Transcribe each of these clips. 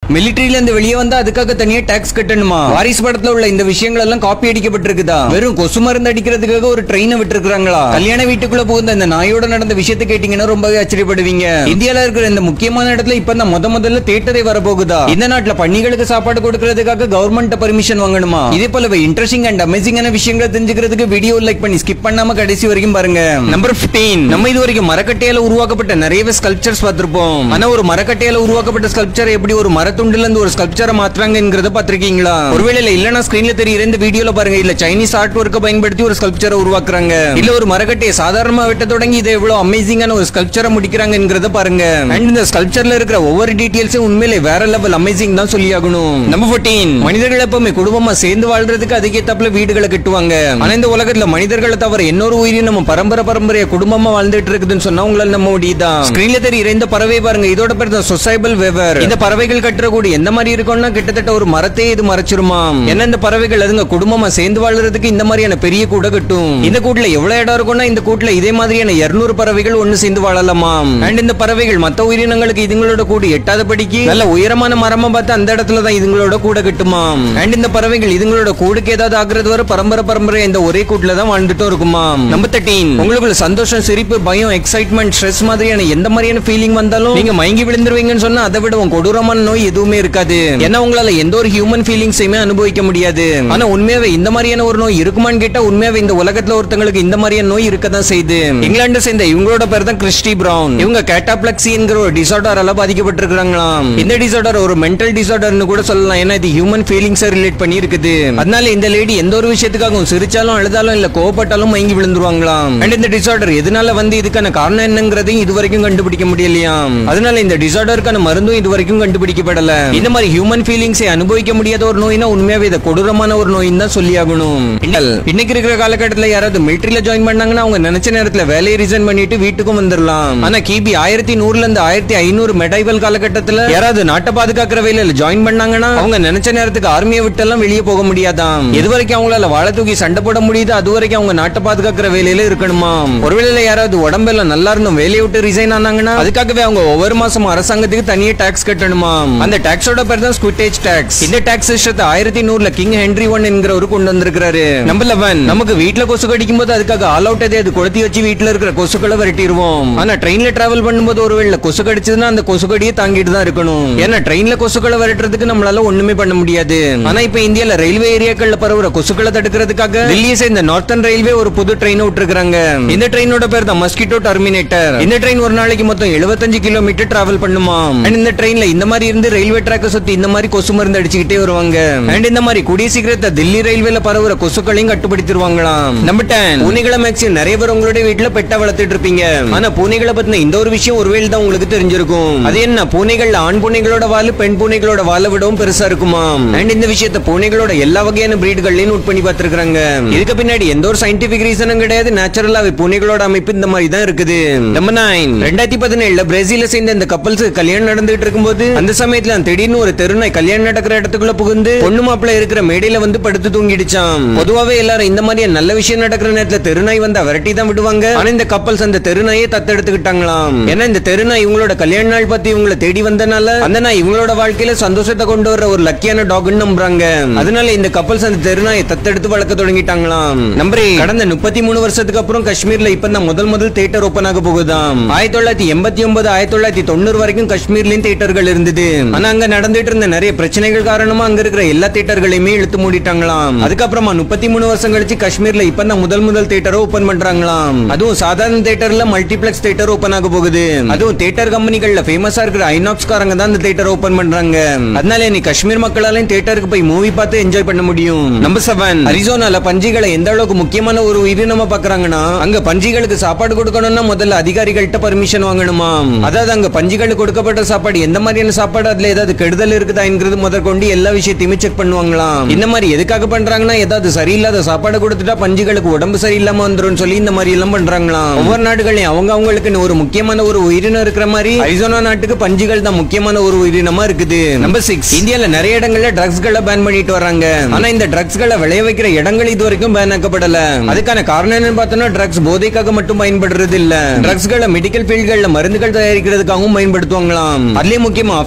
மிலிட்டரியில இருந்து வெளியே வந்தா அதுக்காக தனியா டாக்ஸ் கட்டணுமா வாரிசு படத்துல உள்ள இந்த விஷயங்கள் எல்லாம் காப்பி அடிக்கப்பட்டிருக்குதா வெறும் கொசு மருந்து அடிக்கிறதுக்காக ஒரு ட்ரெயினை விட்டுருக்காங்களா கல்யாண வீட்டுக்குள்ள புகுந்த இந்த நாயோட நடந்த விஷயத்தை கேட்டீங்கன்னா ரொம்பவே ஆச்சரியப்படுவீங்க இந்தியால இருக்கிற இந்த முக்கியமான இடத்துல இப்ப இந்த முத முதல்ல தேட்டரே வரப்போகுதா இந்த நாட்டுல பன்னிகளுக்கு சாப்பாடு கொடுக்கறதுக்காக கவர்மெண்ட் பர்மிஷன் வாங்கணுமா இதே போல இன்ட்ரெஸ்டிங் அண்ட் அமேசிங்கான விஷயங்களை தெரிஞ்சுக்கிறதுக்கு வீடியோ லைக் பண்ணி ஸ்கிப் பண்ணாம கடைசி வரைக்கும் பாருங்க நம்பர் 15 நம்ம இது வரைக்கும் மரக்கட்டையால உருவாக்கப்பட்ட நிறையவே ஸ்கல்ப்சர்ஸ் பார்த்திருப்போம் ஆனா ஒரு மரக்கட்டையால உருவாக்கப்பட்ட ஸ்கல்ப்சர் எப்படி ஒரு மரத்துண்டுல இருந்து ஒரு ஸ்கல்ப்சரை மாத்துறாங்கிறத பாத்திருக்கீங்களா ஒருவேளை இல்ல இல்லனா ஸ்கிரீன்ல தெரியுற இந்த வீடியோல பாருங்க இல்ல சைனீஸ் ஆர்ட் ஒர்க்கை பயன்படுத்தி ஒரு ஸ்கல்ப்சரை உருவாக்குறாங்க இல்ல ஒரு மரக்கட்டையை சாதாரணமா வெட்ட தொடங்கி இதை எவ்வளவு அமேசிங்கான ஒரு ஸ்கல்ப்சரை முடிக்கிறாங்கிறத பாருங்க அண்ட் இந்த ஸ்கல்ப்சர்ல இருக்கிற ஒவ்வொரு டீடைல்ஸும் உண்மையிலே வேற லெவல் அமேசிங் தான் சொல்லி ஆகணும் நம்பர் 14 மனிதர்கள் எப்பவுமே குடும்பமா சேர்ந்து வாழ்றதுக்கு அதுக்கேத்தாப்புல வீடுகளை கட்டுவாங்க ஆனா இந்த உலகத்துல மனிதர்களை தவிர இன்னொரு உயிரினம் நம்ம பரம்பரை பரம்பரையா குடும்பமா வாழ்ந்துட்டு இருக்குதுன்னு சொன்னா உங்களால நம்ப முடியுதா ஸ்கிரீன்ல தெரியுற இந்த பறவை பாருங்க இதோட பேர் தான் சொசைபல் வெவர் இந்த பறவைகள் கட்டுறக்கூடிய எந்த மாதிரி இருக்கும்னா கிட்டத்தட்ட ஒரு மரத்தையே இது மறைச்சிருமா ஏன்னா இந்த பறவைகள் அதுங்க குடும்பமா சேர்ந்து வாழ்றதுக்கு இந்த மாதிரியான பெரிய கூடை கட்டும் இந்த கூட்டுல எவ்வளவு இடம் இருக்கும்னா இந்த கூட்டுல இதே மாதிரியான 200 பறவைகள் ஒண்ணு சேர்ந்து வாழலாமா அண்ட் இந்த பறவைகள் மத்த உயிரினங்களுக்கு இதுங்களோட கூடு எட்டாத படிக்கு நல்ல உயரமான மரமா பார்த்து அந்த இடத்துல தான் இதுங்களோட கூட கட்டுமா அண்ட் இந்த பறவைகள் இதுங்களோட கூடுக்கு ஏதாவது ஆகுறது வரை பரம்பரை பரம்பரை இந்த ஒரே கூட்டுல தான் வாழ்ந்துட்டும் இருக்குமா நம்பர் தேர்ட்டீன் உங்களுக்குள்ள சந்தோஷம் சிரிப்பு பயம் எக்ஸைட்மெண்ட் ஸ்ட்ரெஸ் மாதிரியான எந்த மாதிரியான ஃபீலிங் வந்தாலும் நீங்க மயங்கி விழுந்துருவீங்கன்னு சொன்னா அதை விட உன் கொடூரமான நோய் எதுவுமே இருக்காது ஏன்னா உங்களால எந்த ஒரு ஹியூமன் ஃபீலிங்ஸையுமே அனுபவிக்க முடியாது ஆனா உண்மையாவே இந்த மாதிரியான ஒரு நோய் இருக்குமான்னு கேட்டா உண்மையாவே இந்த உலகத்துல ஒருத்தங்களுக்கு இந்த மாதிரியான நோய் இருக்க தான் செய்யுது இங்கிலாந்து சேர்ந்த இவங்களோட பேர் தான் கிறிஸ்டி பிரவுன் இவங்க கேட்டாப்ளக்சி என்கிற ஒரு டிசார்டரால பாதிக்கப்பட்டிருக்காங்களாம் இந்த டிசார்டர் ஒரு மென்டல் டிசார்டர்னு கூட சொல்லலாம் ஏன்னா இது ஹியூமன் ஃபீலிங்ஸ் ரிலேட் பண்ணி இருக்குது அதனால இந்த லேடி எந்த ஒரு விஷயத்துக்காகவும் சிரிச்சாலும் அழுதாலும் இல்ல கோவப்பட்டாலும் மயங்கி விழுந்துருவாங்களாம் அண்ட் இந்த டிசார்டர் எதனால வந்து இதுக்கான காரணம் என்னங்கிறதையும் இது வரைக்கும் கண்டுபிடிக்க முடியலையாம் அதனால இந்த டிசார்டருக்கான மருந்தும் இது வரைக்கும் கண்டுபிடிக்கப்படல இந்த மாதிரி ஹியூமன் ஃபீலிங்ஸை அனுபவிக்க முடியாத ஒரு நோய்னா உண்மையாவே இதை கொடூரமான ஒரு நோயின்னு தான் சொல்லி ஆகணும் இன்னைக்கு இருக்கிற காலகட்டத்துல யாராவது மிலிட்டரியில ஜாயின் பண்ணாங்கன்னா அவங்க நினைச்ச நேரத்துல வேலையை ரிசைன் பண்ணிட்டு வீட்டுக்கும் வந்துடலாம் ஆனா கிபி ஆயிரத்தி நூறுல இருந்து ஆயிரத்தி ஐநூறு மெடைவல் காலகட்டத்துல யாராவது நாட்டை பாதுகாக்கிற வேலையில ஜாயின் பண்ணாங்கன்னா அவங்க நினைச்ச நேரத்துக்கு ஆர்மியை விட்டெல்லாம் வெளியே போக முடியாதாம் எது வரைக்கும் அவங்களால வாழ தூக்கி சண்டை போட முடியுது அது வரைக்கும் அவங்க நாட்டை பாதுகாக்கிற வேலையில இருக்கணுமா ஒருவேளை யாராவது உடம்பெல்லாம் நல்லா இருந்தும் வேலையை விட்டு ரிசைன் ஆனாங்கன்னா அதுக்காகவே அவங்க ஒவ்வொரு மாசம் அரசாங்கத்துக்கு தனியே டாக்ஸ் கட்டணுமா அந்த டாக்ஸோட பேர் தான் ஸ்குட்டேஜ் டாக்ஸ் இந்த டாக்ஸ் சிஸ்டத்தை ஆயிரத்தி நூறுல கிங் ஹென்ரி ஒன் என்கிறவரு கொண்டு வந்திருக்காரு நம்பர் லெவன் நமக்கு வீட்ல கொசு கடிக்கும் போது அதுக்காக ஆல் அவுட் எதையாவது கொளுத்தி வச்சு வீட்ல இருக்கிற கொசுக்களை விரட்டிடுவோம் ஆனா ட்ரெயின்ல டிராவல் பண்ணும்போது ஒருவேளை கொசு கடிச்சதுன்னா அந்த கொசு கடியை தாங்கிட்டு தான் இருக்கணும் ஏன்னா ட்ரெயின்ல கொசுக்களை விரட்டுறதுக்கு நம்மளால ஒண்ணுமே பண்ண முடியாது ஆனா இப்ப இந்தியால ரயில்வே ஏரியாக்கள்ல பரவுற கொசுக்களை தடுக்கிறதுக்காக தில்லியை சேர்ந்த நார்த்தன் ரயில்வே ஒரு புது ட்ரெயின் விட்டுருக்காங்க இந்த ட்ரெயினோட பேர் தான் மஸ்கிட்டோ டெர்மினேட்டர் இந்த ட்ரெயின் ஒரு நாளைக்கு மொத்தம் 75 கிலோமீட்டர் டிராவல் பண்ணுமா அண்ட் இந்த ட்ரெயின்ல இந்த மாதிரி இருந்து ரயில்வே ட்ராக்க சுத்தி இந்த மாதிரி கொசு மருந்து அடிச்சுக்கிட்டே வருவாங்க அண்ட் இந்த மாதிரி கூடிய சீக்கிரத்தை தில்லி ரயில்வேல பரவுற கொசுக்களையும் கட்டுப்படுத்திடுவாங்களாம் நம்பர் டென் பூனைகளை மேக்ஸிமம் நிறைய பேர் உங்களுடைய வீட்டுல பெட்டா வளர்த்துட்டு இருப்பீங்க ஆனா பூனைகளை பத்தின இந்த ஒரு விஷயம் ஒருவேளை தான் உங்களுக்கு தெரிஞ்சிருக்கும் அது என்ன பூனைகள்ல ஆண் பூனைகளோட வால் பெண் பூனைகளோட வாலை விடவும் பெருசா இருக்குமா அண்ட் இந்த விஷயத்தை பூனைகளோட எல்லா வகையான பிரீடுகளையும் நோட் பண்ணி பார்த்திருக்காங்க இதுக்கு பின்னாடி எந்த ஒரு சயின்டிபிக் ரீசனும் கிடையாது நேச்சுரலாவே பூனைகளோட அமைப்பு இந்த மாதிரி தான் இருக்குது நம்பர் நைன் ரெண்டாயிரத்தி பதினேழுல பிரேசில சேர்ந்த இந்த கப்பல்ஸ் கல்யாணம் நடந்துட்டு இருக்கும்போது அந்த சமயத்துல திடீர்னு ஒரு தெருநாய் கல்யாணம் நடக்கிற இடத்துக்குள்ள புகுந்து பொண்ணு மாப்பிள்ள இருக்கிற மேடையில வந்து படுத்து தூங்கிடுச்சாம் பொதுவாவே எல்லாரும் இந்த மாதிரி நல்ல விஷயம் நடக்கிற நேரத்துல தெருநாய் வந்தா விரட்டி தான் விடுவாங்க ஆனா இந்த கப்பல்ஸ் அந்த தெருநாயை தத்தெடுத்துக்கிட்டாங்களாம் ஏன்னா இந்த தெருநாய் இவங்களோட கல்யாண நாள் பத்தி இவங்களை தேடி வந்தனால அந்த நாய் இவங்களோட வாழ்க்கையில சந்தோஷத்தை கொண்டு வர ஒரு லக்கியான டாக்னு நம்புறாங்க அதனால இந்த கப்பல்ஸ் அந்த தெருநாயை தத்தெடுத்து வளர்க்க தொடங்கிட்டாங்களாம் நம்பர் கடந்த முப்பத்தி மூணு வருஷத்துக்கு அப்புறம் காஷ்மீர்ல இப்ப தான் முதல் முதல் தேட்டர் ஓபன் ஆக போகுதாம் ஆயிரத்தி தொள்ளாயிரத்தி எண்பத்தி ஒன்பது ஆயிரத்தி தொள்ளாயிரத்தி தொண்ணூறு வரைக்கும் காஷ்மீர்லயும் தேட்டர்கள் இருந்தது ஆனா அங்க நடந்துட்டு இருந்த நிறைய பிரச்சனைகள் காரணமா அங்க இருக்கிற எல்லா தேட்டர்களையுமே இழுத்து மூடிட்டாங்களாம் அதுக்கப்புறமா முப்பத்தி மூணு வருஷம் கழிச்சு காஷ்மீர்ல இப்ப தான் முதல் முதல் தேட்டரை ஓபன் பண்றாங்களாம் அதுவும் சாதாரண தேட்டர்ல மல்டிபிளெக்ஸ் தேட்டர் ஓபன் ஆக போகுது அதுவும் தேட்டர் கம்பெனிகள்ல ஃபேமஸா இருக்கிற ஐநாக்ஸ் காரங்க தான் இந்த தேட்டர் ஓபன் பண்றாங்க அதனால நீ காஷ்மீர் மக்களாலையும் தேட்டருக்கு போய் மூவி பார்த்து என்ஜாய் பண்ண முடியும் நம்பர் செவன் அரிசோனால பஞ்சிகளை எந்த அளவுக்கு முக்கியமான ஒரு உயிரினமா பாக்குறாங்கன்னா அங்க பஞ்சிகளுக்கு சாப்பாடு கொடுக்கணும்னா முதல்ல அதிகாரிகள்கிட்ட பர்மிஷன் வாங்கணுமா அதாவது அங்க பஞ்சிகளுக்கு கொடுக்கப்பட்ட சாப்பாடு எந்த மாதிரியான சாப்பாடு அதுல ஏதாவது கெடுதல் இருக்குதாங்கிறது முதற்கொண்டு எல்லா விஷயத்தையுமே செக் பண்ணுவாங்களாம் இந்த மாதிரி எதுக்காக பண்றாங்கன்னா ஏதாவது சரியில்லாத சாப்பாடு கொடுத்துட்டா பஞ்சுகளுக்கு உடம்பு சரியில்லாம வந்துரும் சொல்லி இந்த மாதிரி எல்லாம் பண்றாங்களாம் ஒவ்வொரு நாடுகளையும் அவங்க அவங்களுக்கு ஒரு முக்கியமான ஒரு உயிரினம் இருக்கிற மாதிரி அரிசோனா நாட்டுக்கு பஞ்சுகள் தான் முக்கியமான ஒரு உயிரினமா இருக்குது நம்பர் சிக்ஸ் இந்தியால நிறைய இடங்கள்ல ட்ரக்ஸ்களை பேன் பண்ணிட்டு வராங்க ஆனா இந்த ட்ரக்ஸ்களை விளைய வைக்கிற இடங்கள் இது வரைக்கும் பேன் ஆக்கப்படல அதுக்கான காரணம் என்னன்னு பார்த்தோம்னா ட்ரக்ஸ் போதைக்காக மட்டும் பயன்படுறது இல்ல ட்ரக்ஸ்களை மெடிக்கல் ஃபீல்ட்கள்ல மருந்துகள் தயாரிக்கிறதுக்காகவும் பயன்படுத்துவாங்களாம் அதுலயும் முக்கியமா அஃபீன் என்கிற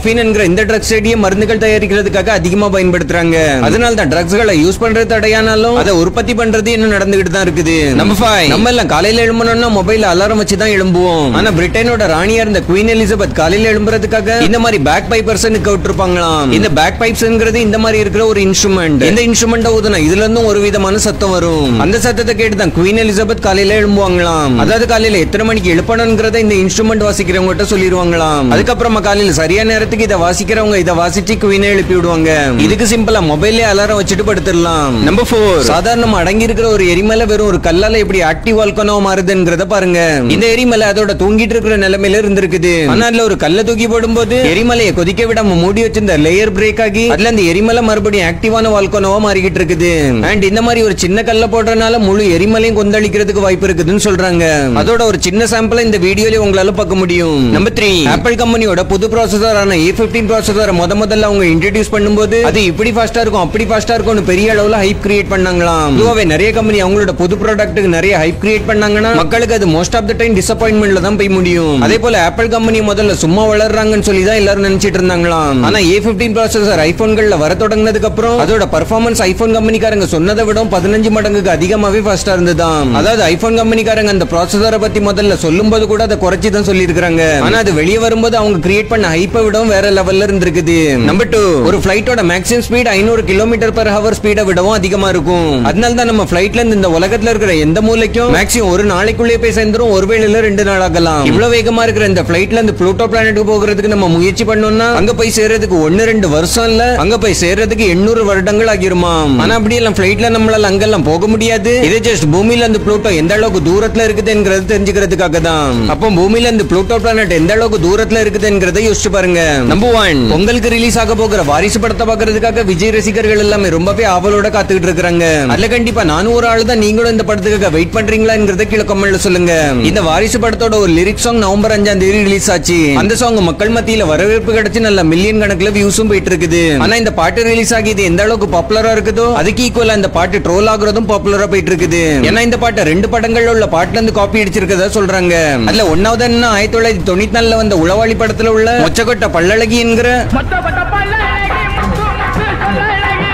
இந்த ட்ரக்ஸ் செடியை மருந்துகள் தயாரிக்கிறதுக்காக அதிகமா பயன்படுத்துறாங்க அதனால தான் ட்ரக்ஸ்களை யூஸ் பண்றது தடையானாலும் அதை உற்பத்தி பண்றது இன்னும் நடந்துகிட்டு தான் இருக்குது நம்பர் ஃபைவ் நம்ம எல்லாம் காலையில எழும்பணும்னா மொபைல் அலாரம் வச்சு தான் எழும்புவோம் ஆனா பிரிட்டனோட ராணியா இருந்த குவீன் எலிசபெத் காலையில எழும்புறதுக்காக இந்த மாதிரி பேக் பைப்பர்ஸ் விட்டுருப்பாங்களாம் இந்த பேக் பைப்ஸ்ங்கிறது இந்த மாதிரி இருக்கிற ஒரு இன்ஸ்ட்ருமெண்ட் இந்த இன்ஸ்ட்ருமெண்ட் ஊதுனா இதுல இருந்தும் ஒரு விதமான சத்தம் வரும் அந்த சத்தத்தை கேட்டு தான் குவீன் எலிசபெத் காலையில எழும்புவாங்களாம் அதாவது காலையில எத்தனை மணிக்கு எழுப்பணுங்கிறத இந்த இன்ஸ்ட்ருமெண்ட் வாசிக்கிறவங்க சொல்லிருவாங்களாம் அதுக்கப்புறமா காலையில சரியான நேரத்துக்கு இதை வாசிக்கிறவங்க இதை வாசிச்சு குவீனை எழுப்பி விடுவாங்க இதுக்கு சிம்பிளா மொபைல்லே அலாரம் வச்சுட்டு படுத்துடலாம் நம்பர் போர் சாதாரணமா அடங்கி இருக்கிற ஒரு எரிமலை வெறும் ஒரு கல்லால எப்படி ஆக்டிவ் வால்கனோ மாறுதுங்கிறத பாருங்க இந்த எரிமலை அதோட தூங்கிட்டு இருக்கிற நிலைமையில இருந்திருக்குது ஆனா அதுல ஒரு கல்ல தூக்கி போடும்போது எரிமலையை கொதிக்க விடாம மூடி வச்சிருந்த லேயர் பிரேக் ஆகி அதுல அந்த எரிமலை மறுபடியும் ஆக்டிவான வால்கனோவா மாறிக்கிட்டு இருக்குது அண்ட் இந்த மாதிரி ஒரு சின்ன கல்ல போடுறதுனால முழு எரிமலையும் கொந்தளிக்கிறதுக்கு வாய்ப்பு இருக்குதுன்னு சொல்றாங்க அதோட ஒரு சின்ன சாம்பிள இந்த வீடியோல உங்களால பார்க்க முடியும் நம்பர் த்ரீ ஆப்பிள் கம்பெனியோட புது ப்ராசஸரான ஏ பிப்டீன் ப்ராசஸரை முத முதல்ல அவங்க இன்ட்ரடியூஸ் பண்ணும்போது அது இப்படி ஃபாஸ்டா இருக்கும் அப்படி ஃபாஸ்டா இருக்கும்னு பெரிய அளவுல ஹைப் கிரியேட் பண்ணாங்களாம் பொதுவாவே நிறைய கம்பெனி அவங்களோட புது ப்ராடக்ட்டுக்கு நிறைய ஹைப் கிரியேட் பண்ணாங்கன்னா மக்களுக்கு அது மோஸ்ட் ஆஃப் த டைம் டிசப்பாயின்மெண்ட்ல தான் போய் முடியும் அதே போல ஆப்பிள் கம்பெனி முதல்ல சும்மா வளர்றாங்கன்னு சொல்லி தான் எல்லாரும் நினைச்சிட்டு இருந்தாங்களாம் ஆனா ஏ பிப்டீன் ப்ராசஸர் ஐபோன்கள்ல வர தொடங்கினதுக்கு அப்புறம் அதோட பர்ஃபார்மன்ஸ் ஐபோன் கம்பெனிக்காரங்க சொன்னதை விட பதினஞ்சு மடங்குக்கு அதிகமாவே ஃபாஸ்டா இருந்ததாம் அதாவது ஐபோன் கம்பெனிக்காரங்க அந்த ப்ராசஸரை பத்தி முதல்ல சொல்லும்போது கூட அதை குறைச்சி தான் சொல்லியிருக்காங்க ஆனா அது வெளியே வரும்போது அவங்க கிரியேட் பண்ண ஹைப்பை விடவும் வேற லெவல்ல இருந்திருக்குது நம்பர் டூ ஒரு பிளைட்டோட மேக்ஸிமம் ஸ்பீட் ஐநூறு கிலோமீட்டர் பர் ஹவர் ஸ்பீடை விடவும் அதிகமா இருக்கும் அதனால தான் நம்ம பிளைட்ல இருந்து இந்த உலகத்துல இருக்கிற எந்த மூலைக்கும் மேக்ஸிமம் ஒரு நாளைக்குள்ளே போய் சேர்ந்துரும் ஒருவேளை இல்ல ரெண்டு நாள் ஆகலாம் இவ்வளவு வேகமா இருக்கிற இந்த பிளைட்ல இருந்து ப்ளூட்டோ பிளானட்டுக்கு போகிறதுக்கு நம்ம முயற்சி பண்ணோம்னா அங்க போய் சேர்றதுக்கு ஒன்னு ரெண்டு வருஷம் இல்ல அங்க போய் சேர்றதுக்கு எண்ணூறு வருடங்கள் ஆகிருமாம் ஆனா அப்படி எல்லாம் பிளைட்ல நம்மளால அங்கெல்லாம் போக முடியாது இது ஜஸ்ட் பூமியில இருந்து ப்ளூட்டோ எந்த அளவுக்கு தூரத்துல இருக்குதுங்கிறது தெரிஞ்சுக்கிறதுக்காக தான் அப்போ பூமியில இருந்து ப்ளூட்டோ பிளானட் எந்த அளவுக்கு தூரத்துல இருக்குதுங்கிறத யோசிச்சு பாருங்க நம்பர் ஒன் உங்களுக்கு ரிலீஸ் ஆக போகிற வாரிசு படத்தை பாக்குறதுக்காக விஜய் ரசிகர்கள் எல்லாமே ரொம்பவே ஆவலோட காத்துக்கிட்டு இருக்காங்க அதுல கண்டிப்பா நானும் ஒரு ஆளு தான் நீங்களும் இந்த படத்துக்காக வெயிட் பண்றீங்களாங்கிறத கீழே கமெண்ட்ல சொல்லுங்க இந்த வாரிசு படத்தோட ஒரு லிரிக் சாங் நவம்பர் அஞ்சாம் தேதி ரிலீஸ் ஆச்சு அந்த சாங் மக்கள் மத்தியில வரவேற்பு கிடைச்சு நல்ல மில்லியன் கணக்குல வியூஸும் போயிட்டு இருக்குது ஆனா இந்த பாட்டு ரிலீஸ் ஆகி இது எந்த அளவுக்கு பாப்புலரா இருக்குதோ அதுக்கு ஈக்குவலா இந்த பாட்டு ட்ரோல் ஆகுறதும் பாப்புலரா போயிட்டு இருக்குது ஏன்னா இந்த பாட்டை ரெண்டு படங்கள்ல உள்ள பாட்டுல இருந்து காப்பி அடிச்சிருக்கதா சொல்றாங்க அதுல ஒன்னாவது என்ன ஆயிரத்தி தொள்ளாயிரத்தி தொண்ணூத்தி நாலுல வந்த உளவாளி படத்துல உள்ள மொச்சக்கொட்ட பல்லழகி என்கிற மொத்த பட்ட பல்லழகி, முத்து முத்து சொல்லழகி.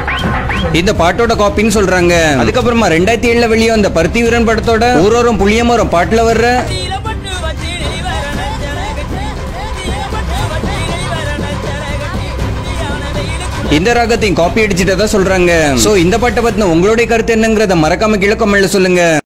இந்த பாட்டோட காப்பின்னு சொல்றாங்க அதுக்கப்புறமா ரெண்டாயிரத்தி ஏழுல வெளியே வந்த பருத்தி வீரன் படத்தோட ஊரோரம் புளியமரம் பாட்டுல வர்ற தீரப்பட்டு வச்சிரை வரணச்சரகட்டி தீரப்பட்டு வச்சிரை வரணச்சரகட்டி தீயான வெயிலுக்கு இந்த ராகத்தையும் காப்பி அடிச்சுட்டதா சொல்றாங்க சோ இந்த பாட்டை பத்தின உங்களுடைய கருத்து என்னங்கறத மறக்காம கீழே கமெண்ட்ல சொல்லுங்க